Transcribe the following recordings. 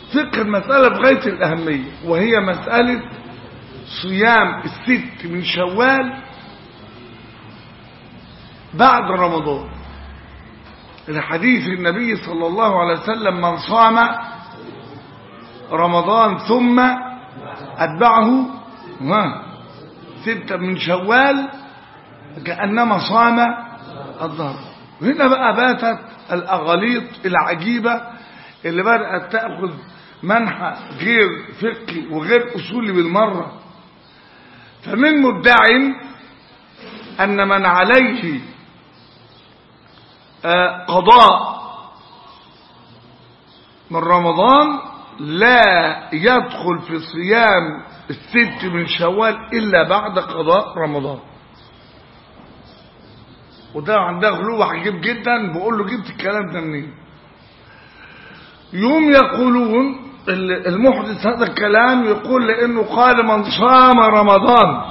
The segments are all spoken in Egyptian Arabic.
فقه المسألة بغاية الأهمية وهي مسألة صيام الست من شوال بعد رمضان الحديث النبي صلى الله عليه وسلم من صام رمضان ثم أتبعه ها ستة من شوال كأنما صام الظهر وهنا بقى باتت الأغاليط العجيبة اللي بدأت تأخذ منحى غير فقهي وغير أصولي بالمرة فمن مدع أن من عليه آه قضاء من رمضان لا يدخل في صيام الست من شوال إلا بعد قضاء رمضان وده عندها غلو عجيب جدا بقول له جبت الكلام ده منين يوم يقولون المحدث هذا الكلام يقول لانه قال من صام رمضان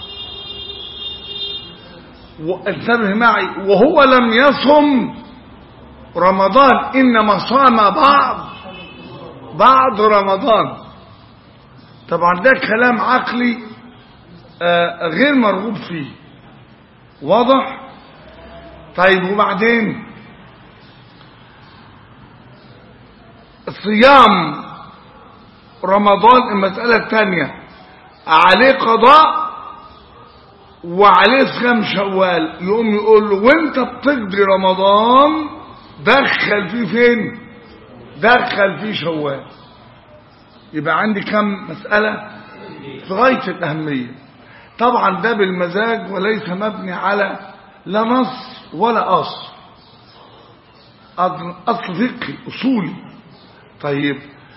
وانتبه معي وهو لم يصم رمضان انما صام بعض بعض رمضان طبعا ده كلام عقلي آه غير مرغوب فيه واضح طيب وبعدين صيام رمضان المسألة الثانية عليه قضاء وعليه صيام شوال يقوم يقول له وانت بتقضي رمضان دخل فيه فين دخل فيه شوال يبقى عندي كم مسألة في غاية الأهمية طبعا ده بالمزاج وليس مبني على لا نص ولا أصل أصل فقهي أصولي طيب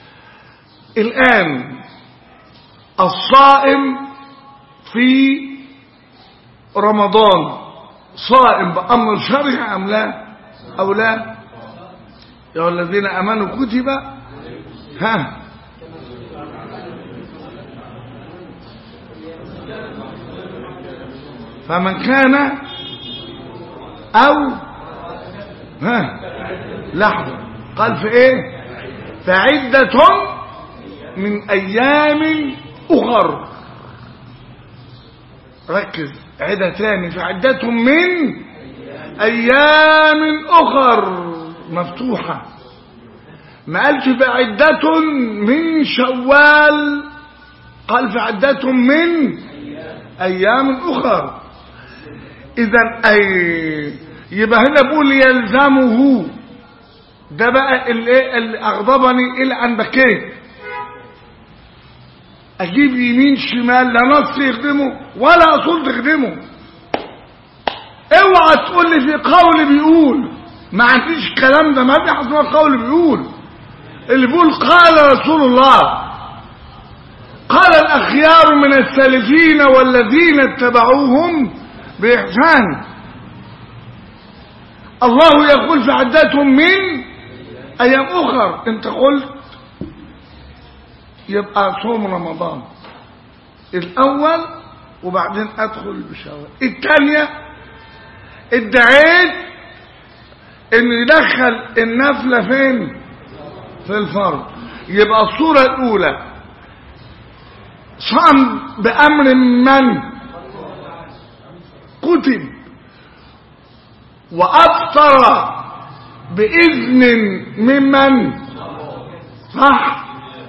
الآن الصائم في رمضان صائم بأمر شرعي أم لا أو لا يا الذين أمنوا كتب ها فمن كان أو ها لحظة قال في ايه فعدة من أيام أخر ركز عدة تاني فعدة من أيام أخر مفتوحة ما قالش فعدة من شوال قال فعدة من أيام أخر إذا أي يبقى هنا بقول يلزمه ده بقى اللي, اللي أغضبني إلى أن بكيت أجيب يمين شمال لا نص يخدمه ولا أصول تخدمه اوعى تقول لي في قول بيقول ما عنديش الكلام ده ما في حصل قول بيقول اللي بيقول قال رسول الله قال الأخيار من السالفين والذين اتبعوهم بإحسان الله يقول في عدتهم من أيام أخر أنت قلت يبقى صوم رمضان الأول وبعدين أدخل بشهوة الثانية ادعيت انه يدخل النفلة فين في الفرض يبقى الصورة الأولى صام بأمر من كتب وأفطر بإذن ممن صح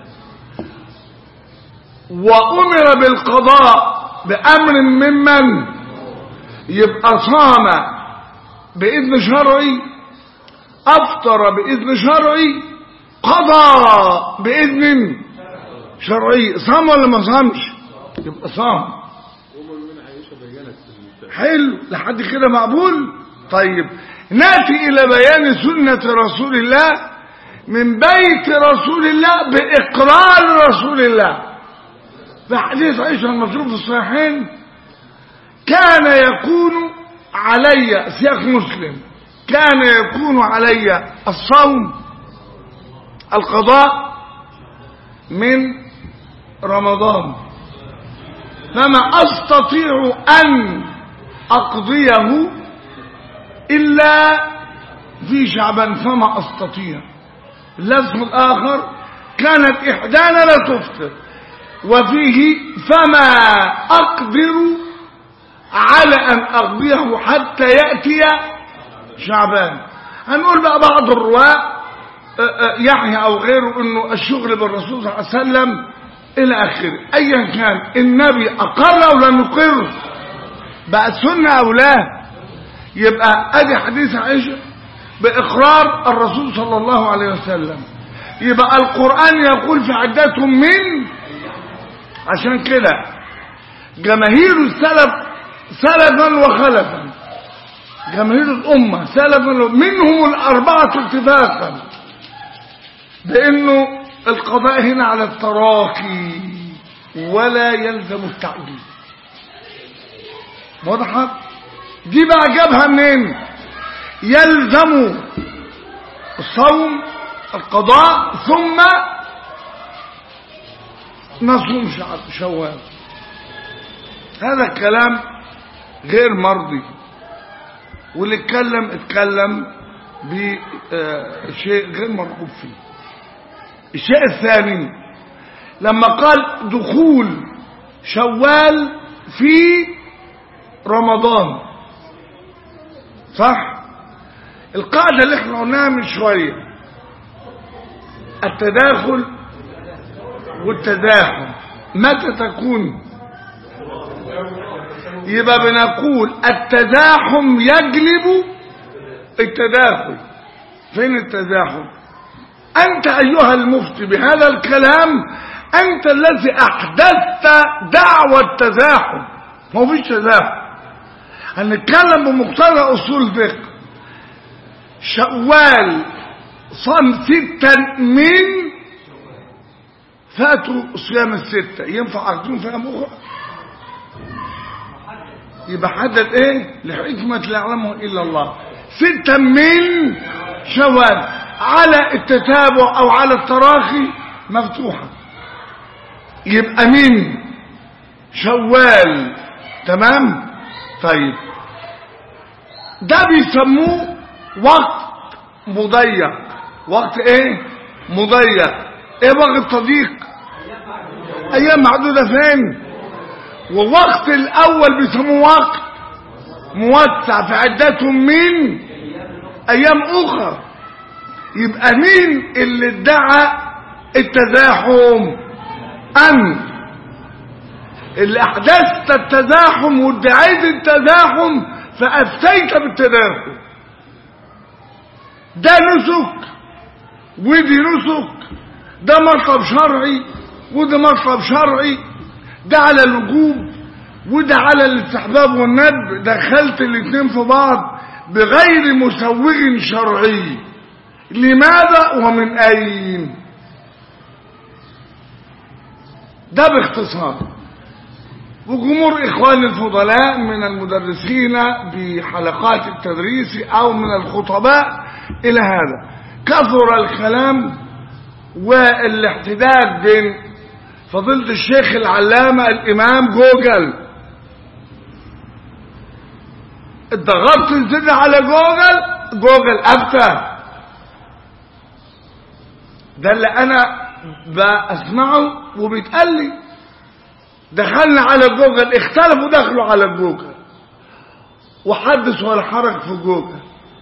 وأمر بالقضاء بأمر ممن يبقى صام بإذن شرعي أفطر بإذن شرعي قضى بإذن شرعي صام ولا ما صامش يبقى صام حلو لحد كده مقبول طيب ناتي الى بيان سنة رسول الله من بيت رسول الله باقرار رسول الله في حديث عائشة المشروف في الصحيحين كان يكون علي سياق مسلم كان يكون علي الصوم القضاء من رمضان فما استطيع ان اقضيه الا في شعبان فما استطيع اللفظ الاخر كانت إحدانا لا تفطر وفيه فما أقدر على أن أقضيه حتى يأتي شعبان هنقول بقى بعض الرواة يحيى أو غيره أنه الشغل بالرسول صلى الله عليه وسلم إلى آخره أيا كان النبي أقر أو لم يقر بقى سنة أو لا يبقى أدي حديث عائشة بإقرار الرسول صلى الله عليه وسلم يبقى القرآن يقول في عدتهم من عشان كده جماهير السلف سلفا وخلفا جماهير الأمة سلفا منهم الأربعة اتفاقا بأنه القضاء هنا على التراخي ولا يلزم التعجيل وضحت دي بقى جابها منين يلزم الصوم القضاء ثم نصوم شوال هذا الكلام غير مرضي واللي اتكلم اتكلم بشيء غير مرغوب فيه الشيء الثاني لما قال دخول شوال في رمضان صح القاعدة اللي احنا قلناها من شوية التداخل والتداخل متى تكون يبقى بنقول التزاحم يجلب التداخل فين التزاحم أنت أيها المفتي بهذا الكلام أنت الذي أحدثت دعوة التزاحم ما فيش تزاحم هنتكلم بمقتضى أصول فقه شوال صام ستا من فاتوا صيام الستة ينفع أخذون فيها أخرى يبقى حدد ايه لحكمة لا يعلمه إلا الله ستة من شوال على التتابع أو على التراخي مفتوحة يبقى من شوال تمام طيب ده بيسموه وقت مضيق وقت ايه مضيق ايه وقت تضييق ايام معدودة فين ووقت الاول بيسموه وقت موسع في عدتهم من ايام اخرى يبقى مين اللي ادعى التزاحم انت اللي احدثت التزاحم وادعيت التزاحم فافتيت بالتداخل ده نسك ودي نسك ده مطلب شرعي وده مطلب شرعي ده على الوجوب وده على الاستحباب والندب دخلت الاثنين في بعض بغير مسوغ شرعي لماذا ومن اين ده باختصار وجمهور إخواني الفضلاء من المدرسين بحلقات التدريس أو من الخطباء إلى هذا كثر الكلام والاحتداد بين فضيلة الشيخ العلامة الإمام جوجل اتضغطت زد على جوجل جوجل أفتى ده اللي أنا بسمعه وبيتقال لي دخلنا على جوجل اختلفوا دخلوا على جوجل وحدث ولا حرج في جوجل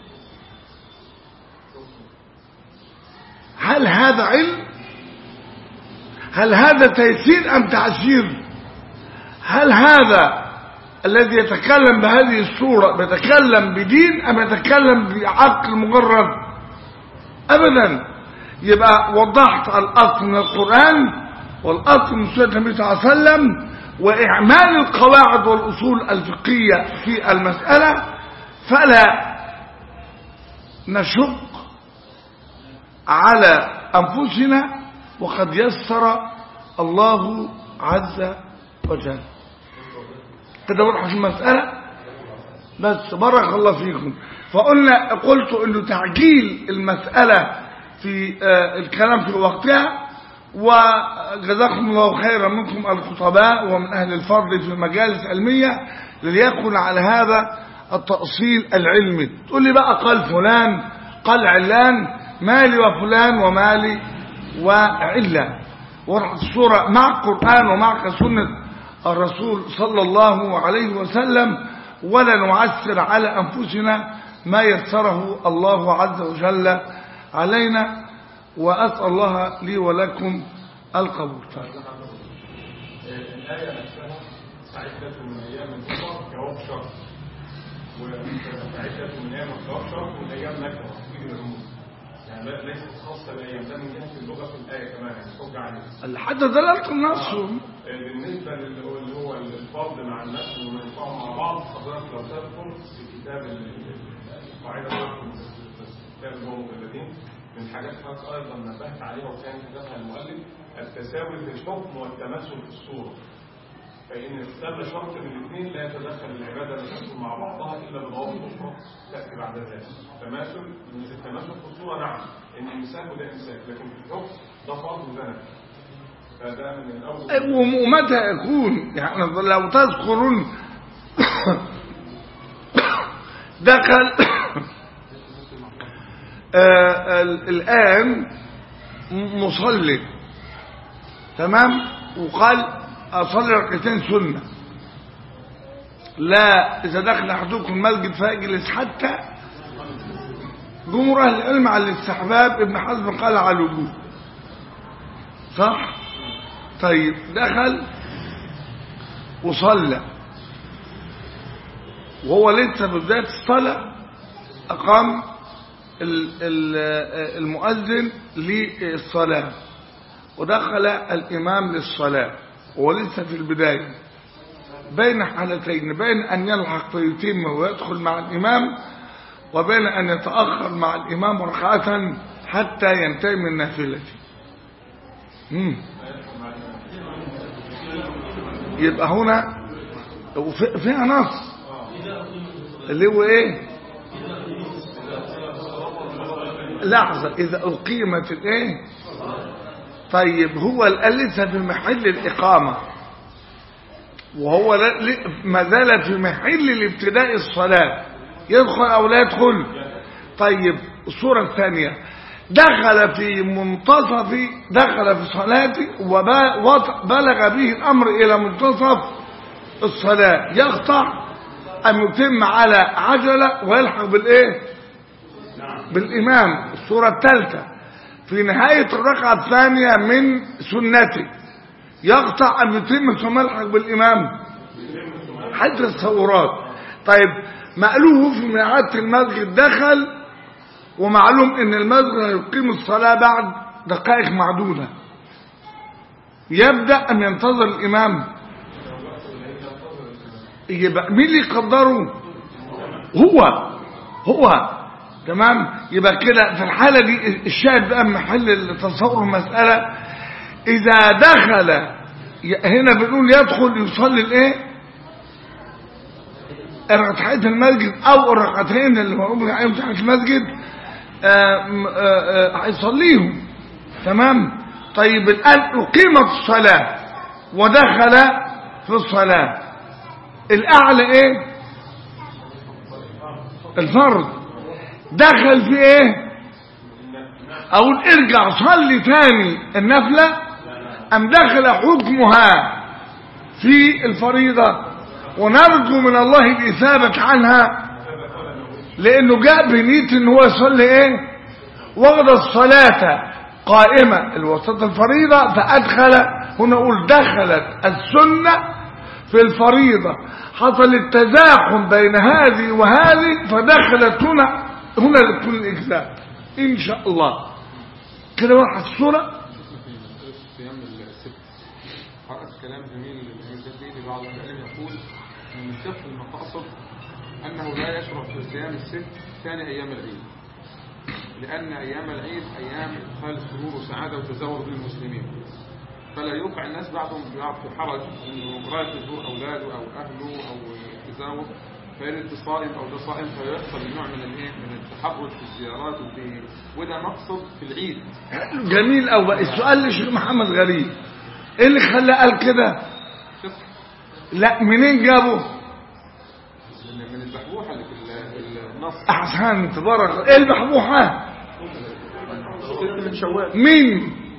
هل هذا علم هل هذا تيسير ام تعسير هل هذا الذي يتكلم بهذه الصورة بيتكلم بدين ام يتكلم بعقل مجرد ابدا يبقى وضحت الاصل من القرآن والأصل من سنة النبي صلى الله عليه وسلم وإعمال القواعد والأصول الفقهية في المسألة فلا نشق على أنفسنا وقد يسر الله عز وجل كده واضح في المسألة بس بارك الله فيكم فقلنا قلت انه تعجيل المسألة في آه الكلام في وقتها وجزاكم الله خيرا منكم الخطباء ومن أهل الفضل في المجالس العلمية ليكن على هذا التأصيل العلمي تقول لي بقى قال فلان قال علان مالي وفلان ومالي وعلة ورحت الصورة مع القرآن ومع سنة الرسول صلى الله عليه وسلم ولا نعسر على أنفسنا ما يسره الله عز وجل علينا وأسأل الله لي ولكم القبول الآية نفسها سعيدة من أيام الكفر جواب شرط وسعيدة من أيام الجواب شرط من أيام نكرة تفيد العموم يعني لا- ليست خاصة بأيام ده من جهة اللغة في الآية كمان يعني حجة عليه حتى دلالة النص بالنسبة للي هو اللي هو الفرد مع الناس وما ينفعوا مع بعض حضرتك لو تذكر في كتاب ال- ال- القاعدة بتاعتكم في كتاب اللي هو مجلدين من حاجات حضرتك أيضا نبهت عليها وكان كتابها المؤلف التساوي في الحكم والتماثل في الصورة فإن اختل شرط من الاثنين لا يتدخل العبادة لا تدخل مع بعضها إلا بضوابط أخرى تأتي بعد ذلك تماثل من التماثل في الصورة نعم إن إمساك وده إمساك لكن في الحكم ده فرض وذنب فده من الأول وم- ومتى يكون يعني لو تذكرون دخل آه، ال- الآن مصلي تمام وقال أصلي ركعتين سنة لا إذا دخل أحدكم المسجد فيجلس حتى جمهور أهل العلم على الاستحباب ابن حزم قال على الوجوب صح طيب دخل وصلى وهو لسه في بداية الصلاة أقام ال- ال- المؤذن للصلاة ودخل الإمام للصلاة وهو لسه في البداية بين حالتين بين أن يلحق فيتم ويدخل مع الإمام وبين أن يتأخر مع الإمام ركعة حتى ينتهي من نافلته مم. يبقى هنا وفي- فيها نص اللي هو ايه لحظة اذا اقيمت الايه طيب هو قال لسه في محل الاقامة وهو لا- ل- ما زال في محل الابتداء الصلاة يدخل او لا يدخل طيب الصورة الثانية دخل في منتصف دخل في صلاته وبلغ به الأمر إلى منتصف الصلاة يقطع أن يتم على عجلة ويلحق بالإيه بالإمام الصورة الثالثة في نهاية الركعة الثانية من سنته يقطع أن يتم ثم يلحق بالإمام حتى الثورات طيب مألوه في ميعاد المسجد دخل ومعلوم ان المسجد هيقيم الصلاة بعد دقائق معدودة يبدأ أن ينتظر الإمام يبقى مين اللي يقدره هو هو تمام يبقى كده في الحالة دي الشاهد بقى محل تصور المسألة إذا دخل هنا بنقول يدخل يصلي الايه ركعتين المسجد او الركعتين اللي هم عليهم تحت المسجد آم، آه، آه، هيصليهم تمام طيب الان اقيمت الصلاه ودخل في الصلاه الاعلى ايه الفرض دخل في ايه اقول ارجع صلي تاني النفله ام دخل حكمها في الفريضه ونرجو من الله الإثابة عنها لأنه جاء بنية ان هو يصلي ايه وغد الصلاة قائمة الوسط الفريضة فأدخل هنا أقول دخلت السنة في الفريضة حصل التزاحم بين هذه وهذه فدخلت هنا هنا لكل الإجزاء إن شاء الله كده واحد الصورة صيام الست قرأت كلام جميل للمجددي لبعض العلم يقول ان من صفر المقاصد انه لا يشرع في صيام الست ثاني ايام العيد لان ايام العيد ايام ادخال سرور وسعاده وتزاور بين المسلمين فلا يوقع الناس بعضهم بعض في حرج انه رايح يزور اولاده او اهله او يتزاور فيرد صائم او ده صائم فيحصل نوع من الايه من التحرج في الزيارات وفي وده مقصد في العيد جميل أو بقى السؤال لشيخ محمد غريب ايه اللي خلاه قال كده فقه لا منين جابه من من البحبوحه اللي في ال- ال- النص احسن تبارك ايه البحبوحة ست من شوال مين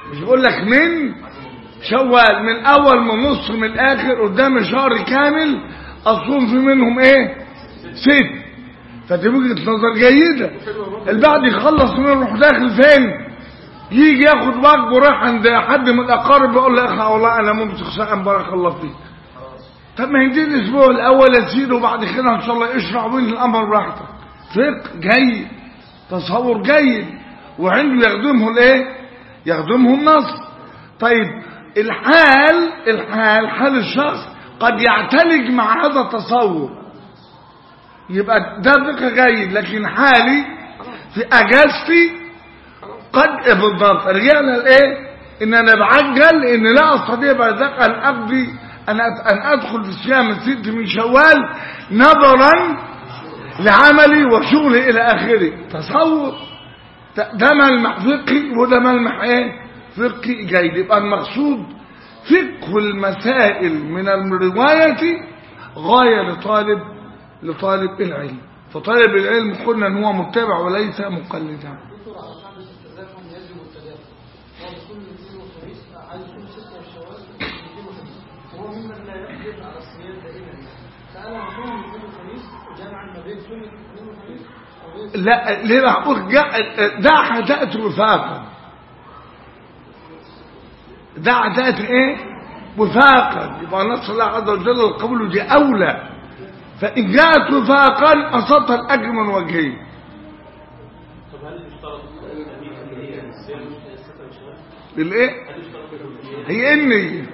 مش بقول لك من شوال من اول من نص من الاخر قدام شهر كامل اصوم في منهم ايه ست فدي وجهه نظر جيده البعض يخلص منه يروح داخل فين يجي ياخد واجبه راح عند حد من الاقارب يقول له يا اخي والله انا ممسك ساعه بارك الله فيك طب ما هي الاسبوع الاول يا سيدي وبعد كده ان شاء الله اشرع بين الامر براحتك فقه جيد تصور جيد وعنده يخدمه الايه يخدمه النص طيب الحال الحال حال الشخص قد يعتلج مع هذا التصور يبقى ده فقه جيد لكن حالي في اجازتي قد بالضبط رجعنا لايه ان انا بعجل ان لا استطيع بعد ذلك ان اقضي ان ان ادخل في صيام الست من شوال نظرا لعملي وشغلي الى اخره تصور ده ملمح فقهي وده ملمح ايه فقهي جيد يبقى المقصود فقه المسائل من الرواية غاية لطالب لطالب العلم فطالب العلم قلنا ان هو متبع وليس مقلدا دكتور عشان الاستدراكهم يجب التدافع هو بيكون الاثنين والخميس عايز يكون ستة والشوال الاثنين والخميس هو ممن لا يقدر على الصيام دائما فانا هصوم الاثنين والخميس جمعا ما بين سنة الاثنين والخميس وبين لا ليه بقول دعها تأتي وفاقا دعها تأتي ايه وفاقا يبقى نص الله عز وجل القبول دي اولى فان جاءت وفاقا اصبت الاجر من وجهين طب هل يشترط التأمين في هي الصيام الستة والشوال؟ بالايه هل يشترط التأمين؟ هي النية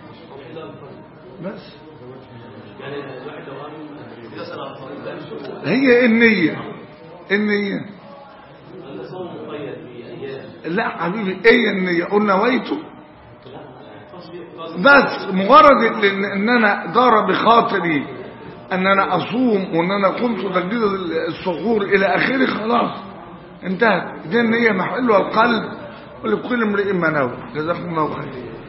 بس يعني الواحد لو قام يسأل على الصلاة ده مش هي النية النية هل صوم مقيد بأيام؟ لا حبيبي ايه النية قلنا ويته لا قصدي قصدي بس مجرد ان ان انا دار بخاطري ان انا اصوم وان انا قمت تجديد الصخور الى اخره خلاص انتهت دي النية محلها القلب ولكل امرئ ما نوى جزاكم الله خير